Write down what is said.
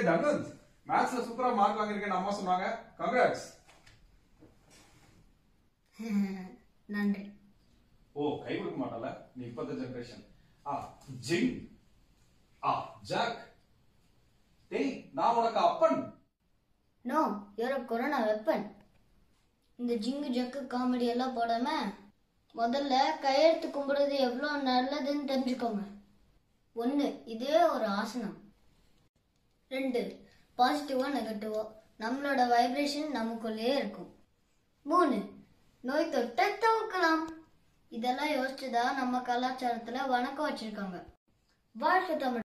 தனந்த் மேத்ஸ்ல சூப்பரா மார்க் வாங்கியிருக்கேன்னு அம்மா சொன்னாங்க கங்க்ராட்ஸ் நன்றி ஓ கை கொடுக்க மாட்டல நீ இப்பத்த ஜெனரேஷன் ஆ ஜிங் ஆ ஜாக் டேய் நான் உனக்கு அப்பன் நோ யூர் கொரோனா வெப்பன் இந்த ஜிங்கு ஜக்கு காமெடி எல்லாம் போடாம முதல்ல கையெழுத்து கும்பிடுறது எவ்வளோ நல்லதுன்னு தெரிஞ்சுக்கோங்க ஒன்று இதே ஒரு ஆசனம் ரெண்டு பாசிட்டிவோ நெகட்டிவோ நம்மளோட வைப்ரேஷன் நமக்குள்ளேயே இருக்கும் மூணு நோய் தொட்டை தவிர்க்கலாம் இதெல்லாம் யோசிச்சுதான் நம்ம கலாச்சாரத்துல வணக்கம் வச்சிருக்காங்க வாழ்க்கை தமிழ்